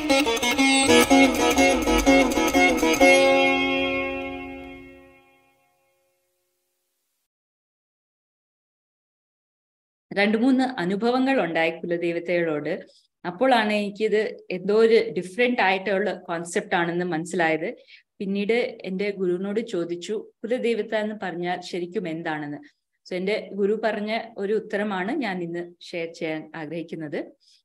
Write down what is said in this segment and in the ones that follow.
രണ്ടു മൂന്ന് അനുഭവങ്ങൾ ഉണ്ടായി കുലദൈവതയോട് അപ്പോഴാണ് എനിക്കിത് എന്തോ ഒരു ഡിഫറെന്റ് ആയിട്ടുള്ള കോൺസെപ്റ്റ് ആണെന്ന് മനസ്സിലായത് പിന്നീട് എൻ്റെ ഗുരുവിനോട് ചോദിച്ചു കുലദൈവത എന്ന് പറഞ്ഞാൽ ശരിക്കും എന്താണെന്ന് സോ എൻ്റെ ഗുരു പറഞ്ഞ ഒരു ഉത്തരമാണ് ഞാൻ ഇന്ന് ഷെയർ ചെയ്യാൻ ആഗ്രഹിക്കുന്നത്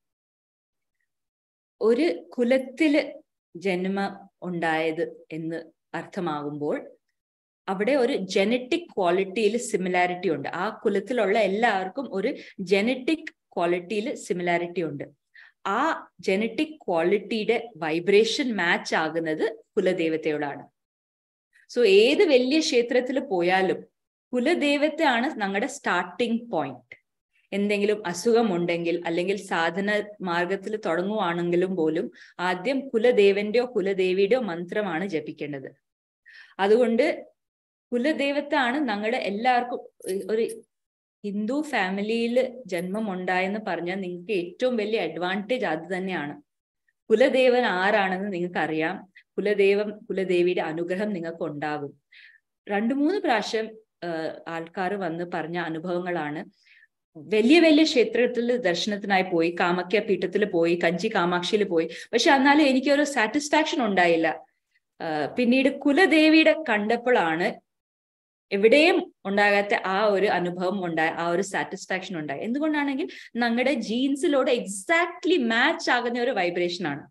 ഒരു കുലത്തില് ജന്മം ഉണ്ടായത് എന്ന് അർത്ഥമാകുമ്പോൾ അവിടെ ഒരു ജനറ്റിക് ക്വാളിറ്റിയിൽ സിമിലാരിറ്റി ഉണ്ട് ആ കുലത്തിലുള്ള എല്ലാവർക്കും ഒരു ജനറ്റിക് ക്വാളിറ്റിയിൽ സിമിലാരിറ്റി ഉണ്ട് ആ ജനറ്റിക് ക്വാളിറ്റിയുടെ വൈബ്രേഷൻ മാച്ച് ആകുന്നത് കുലദേവതയോടാണ് സോ ഏത് വലിയ ക്ഷേത്രത്തിൽ പോയാലും കുലദേവതയാണ് ഞങ്ങളുടെ സ്റ്റാർട്ടിംഗ് പോയിന്റ് എന്തെങ്കിലും അസുഖം ഉണ്ടെങ്കിൽ അല്ലെങ്കിൽ സാധന മാർഗത്തിൽ തുടങ്ങുവാണെങ്കിലും പോലും ആദ്യം കുലദേവന്റെയോ കുലദേവിയുടെയോ മന്ത്രമാണ് ജപിക്കേണ്ടത് അതുകൊണ്ട് കുലദേവത്താണ് ഞങ്ങളുടെ എല്ലാവർക്കും ഒരു ഹിന്ദു ഫാമിലിയിൽ ജന്മം ഉണ്ടായെന്ന് പറഞ്ഞാൽ നിങ്ങൾക്ക് ഏറ്റവും വലിയ അഡ്വാൻറ്റേജ് അത് തന്നെയാണ് കുലദേവൻ ആരാണെന്ന് നിങ്ങൾക്ക് അറിയാം കുലദേവം കുലദേവിയുടെ അനുഗ്രഹം നിങ്ങൾക്ക് ഉണ്ടാകും രണ്ടു മൂന്ന് പ്രാവശ്യം ആൾക്കാർ വന്ന് പറഞ്ഞ അനുഭവങ്ങളാണ് വലിയ വലിയ ക്ഷേത്രത്തിൽ ദർശനത്തിനായി പോയി കാമക്യ പീഠത്തിൽ പോയി കഞ്ചി കാമാക്ഷിയിൽ പോയി പക്ഷെ എന്നാലും എനിക്കൊരു സാറ്റിസ്ഫാക്ഷൻ ഉണ്ടായില്ല പിന്നീട് കുലദേവിയുടെ കണ്ടപ്പോഴാണ് എവിടെയും ഉണ്ടാകാത്ത ആ ഒരു അനുഭവം ഉണ്ടായ ആ ഒരു സാറ്റിസ്ഫാക്ഷൻ ഉണ്ടായി എന്തുകൊണ്ടാണെങ്കിൽ ഞങ്ങളുടെ ജീൻസിലോട് എക്സാക്ട്ലി മാച്ച് ആകുന്ന ഒരു വൈബ്രേഷൻ ആണ്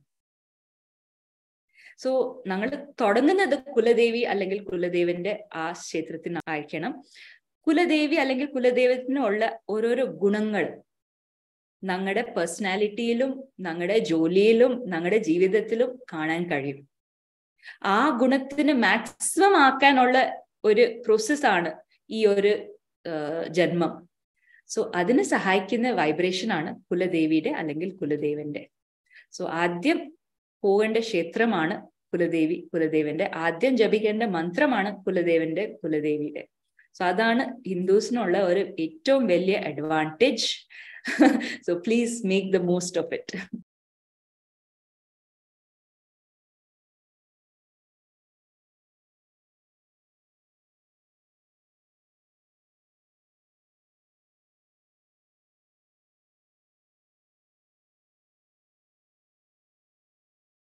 സോ ഞങ്ങൾ തുടങ്ങുന്നത് കുലദേവി അല്ലെങ്കിൽ കുലദേവന്റെ ആ ക്ഷേത്രത്തിന് അയക്കണം കുലദേവി അല്ലെങ്കിൽ കുലദേവത്തിനുള്ള ഓരോരോ ഗുണങ്ങൾ ഞങ്ങളുടെ പേഴ്സണാലിറ്റിയിലും ഞങ്ങളുടെ ജോലിയിലും ഞങ്ങളുടെ ജീവിതത്തിലും കാണാൻ കഴിയും ആ ഗുണത്തിന് മാക്സിമം ആക്കാനുള്ള ഒരു പ്രോസസ്സാണ് ഈ ഒരു ജന്മം സോ അതിന് സഹായിക്കുന്ന വൈബ്രേഷൻ ആണ് കുലദേവിയുടെ അല്ലെങ്കിൽ കുലദേവന്റെ സോ ആദ്യം പോകേണ്ട ക്ഷേത്രമാണ് കുലദേവി കുലദേവന്റെ ആദ്യം ജപിക്കേണ്ട മന്ത്രമാണ് കുലദേവന്റെ കുലദേവിയുടെ സോ അതാണ് ഹിന്ദുസിനുള്ള ഒരു ഏറ്റവും വലിയ advantage so please make the most of it